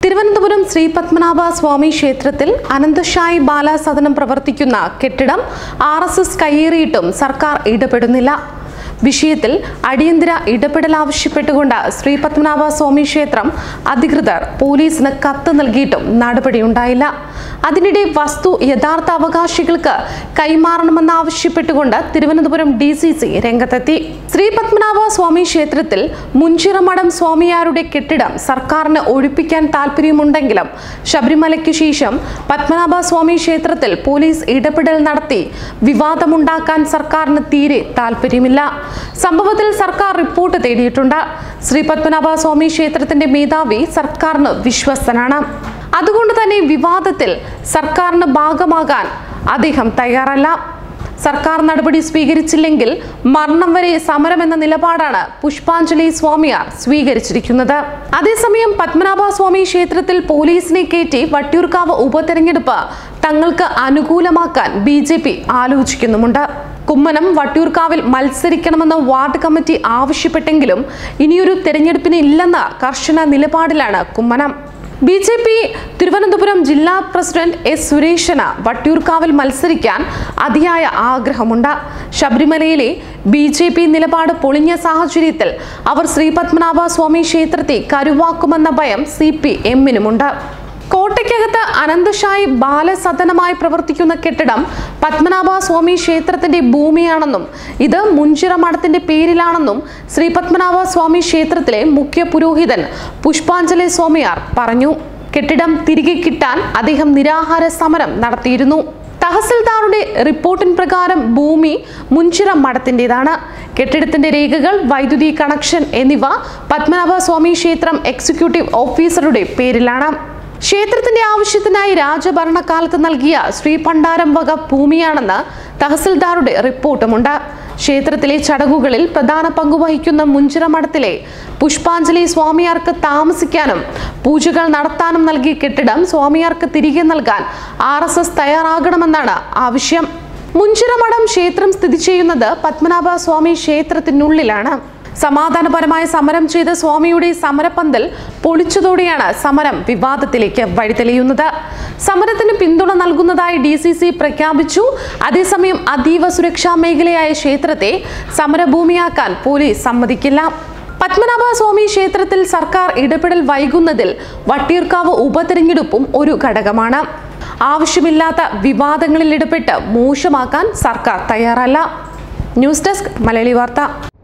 തിരുവനന്തപുരം ശ്രീ പത്മനാഭ സ്വാമി ക്ഷേത്രത്തിൽ അനന്തശായി ബാലസദനം പ്രവർത്തിക്കുന്ന കെട്ടിടം ആർ എസ് എസ് കയ്യേറിയിട്ടും സർക്കാർ ഇടപെടുന്നില്ല വിഷയത്തിൽ അടിയന്തര ഇടപെടൽ ആവശ്യപ്പെട്ടുകൊണ്ട് ശ്രീ പത്മനാഭ സ്വാമി ക്ഷേത്രം അധികൃതർ പോലീസിന് കത്ത് നൽകിയിട്ടും നടപടിയുണ്ടായില്ല അതിനിടെ വസ്തു യഥാർത്ഥ അവകാശികൾക്ക് കൈമാറണമെന്നാവശ്യപ്പെട്ടുകൊണ്ട് തിരുവനന്തപുരം ഡി സി സി രംഗത്തെത്തി ശ്രീ പത്മനാഭ സ്വാമി ക്ഷേത്രത്തിൽ മുഞ്ചിറമഠം സ്വാമിയാരുടെ കെട്ടിടം സർക്കാരിന് ഒഴിപ്പിക്കാൻ താല്പര്യമുണ്ടെങ്കിലും ശബരിമലയ്ക്ക് ശേഷം പത്മനാഭ സ്വാമി ക്ഷേത്രത്തിൽ പോലീസ് ഇടപെടൽ നടത്തി വിവാദമുണ്ടാക്കാൻ സർക്കാരിന് തീരെ താല്പര്യമില്ല സംഭവത്തിൽ സർക്കാർ റിപ്പോർട്ട് തേടിയിട്ടുണ്ട് ശ്രീ പത്മനാഭ സ്വാമി ക്ഷേത്രത്തിന്റെ മേധാവി സർക്കാരിന് വിശ്വസ്തനാണ് അതുകൊണ്ട് തന്നെ വിവാദത്തിൽ സർക്കാരിന് ഭാഗമാകാൻ അദ്ദേഹം തയ്യാറല്ല സർക്കാർ നടപടി സ്വീകരിച്ചില്ലെങ്കിൽ മരണം വരെ സമരം എന്ന നിലപാടാണ് പുഷ്പാഞ്ജലി സ്വാമിയാർ സ്വീകരിച്ചിരിക്കുന്നത് അതേസമയം പത്മനാഭ സ്വാമി ക്ഷേത്രത്തിൽ പോലീസിനെ കയറ്റി വട്ടിയൂർക്കാവ് ഉപതെരഞ്ഞെടുപ്പ് തങ്ങൾക്ക് അനുകൂലമാക്കാൻ ബി ജെ പി ആലോചിക്കുന്നുമുണ്ട് കുമ്മനം വട്ടിയൂർക്കാവിൽ മത്സരിക്കണമെന്ന് വാർഡ് കമ്മിറ്റി ആവശ്യപ്പെട്ടെങ്കിലും ഇനിയൊരു തെരഞ്ഞെടുപ്പിന് ഇല്ലെന്ന കർശന നിലപാടിലാണ് Kummanam B J P Thiruvananthapuram ജില്ലാ പ്രസിഡന്റ് എസ് സുരേഷന് വട്ടിയൂർക്കാവിൽ മത്സരിക്കാൻ അതിയായ ആഗ്രഹമുണ്ട് ശബരിമലയിലെ ബി ജെ പി നിലപാട് പൊളിഞ്ഞ സാഹചര്യത്തിൽ അവർ ശ്രീപത്മനാഭ സ്വാമി ക്ഷേത്രത്തെ കരുവാക്കുമെന്ന ഭയം സി പി എമ്മിനുമുണ്ട് കോട്ടയ്ക്കകത്ത് അനന്തശായി ബാലസദനമായി പ്രവർത്തിക്കുന്ന കെട്ടിടം പത്മനാഭ സ്വാമി ക്ഷേത്രത്തിന്റെ ഭൂമിയാണെന്നും ഇത് മുഞ്ചിറ മഠത്തിന്റെ പേരിലാണെന്നും ശ്രീ പത്മനാഭ സ്വാമി ക്ഷേത്രത്തിലെ മുഖ്യ പുരോഹിതൻ പുഷ്പാഞ്ജലി സ്വാമിയാർ പറഞ്ഞു കെട്ടിടം തിരികെ കിട്ടാൻ അദ്ദേഹം നിരാഹാര സമരം നടത്തിയിരുന്നു തഹസിൽദാറുടെ റിപ്പോർട്ടിൻ പ്രകാരം ഭൂമി മുഞ്ചിറ മഠത്തിൻ്റെതാണ് കെട്ടിടത്തിന്റെ രേഖകൾ വൈദ്യുതി കണക്ഷൻ എന്നിവ പത്മനാഭ സ്വാമി ക്ഷേത്രം എക്സിക്യൂട്ടീവ് ഓഫീസറുടെ പേരിലാണ് ക്ഷേത്രത്തിന്റെ ആവശ്യത്തിനായി രാജഭരണകാലത്ത് നൽകിയ ശ്രീപണ്ഡാരം വക ഭൂമിയാണെന്ന് തഹസിൽദാറുടെ റിപ്പോർട്ടുമുണ്ട് ക്ഷേത്രത്തിലെ ചടങ്ങുകളിൽ പ്രധാന പങ്കുവഹിക്കുന്ന മുഞ്ചിറ മഠത്തിലെ പുഷ്പാഞ്ജലി സ്വാമിയാർക്ക് താമസിക്കാനും പൂജകൾ നടത്താനും നൽകിയ കെട്ടിടം സ്വാമിയാർക്ക് തിരികെ നൽകാൻ ആർ എസ് എസ് തയ്യാറാകണമെന്നാണ് ആവശ്യം മുഞ്ചിറ മഠം ക്ഷേത്രം സ്ഥിതി ചെയ്യുന്നത് പത്മനാഭ സ്വാമി ക്ഷേത്രത്തിനുള്ളിലാണ് സമാധാനപരമായ സമരം ചെയ്ത സ്വാമിയുടെ സമരപ്പന്തൽ പൊളിച്ചതോടെയാണ് സമരം വിവാദത്തിലേക്ക് വഴിതെളിയുന്നത് സമരത്തിന് പിന്തുണ നൽകുന്നതായി ഡി സി സി പ്രഖ്യാപിച്ചു അതേസമയം അതീവ സുരക്ഷാ മേഖലയായ ക്ഷേത്രത്തെ സമരഭൂമിയാക്കാൻ പോലീസ് സമ്മതിക്കില്ല പത്മനാഭ സ്വാമി ക്ഷേത്രത്തിൽ സർക്കാർ ഇടപെടൽ വൈകുന്നതിൽ വട്ടിയൂർക്കാവ് ഉപതെരഞ്ഞെടുപ്പും ഒരു ഘടകമാണ് ആവശ്യമില്ലാത്ത വിവാദങ്ങളിൽ ഇടപെട്ട് മോശമാക്കാൻ സർക്കാർ തയ്യാറല്ല ന്യൂസ് ഡെസ്ക് മലയാളി വാർത്ത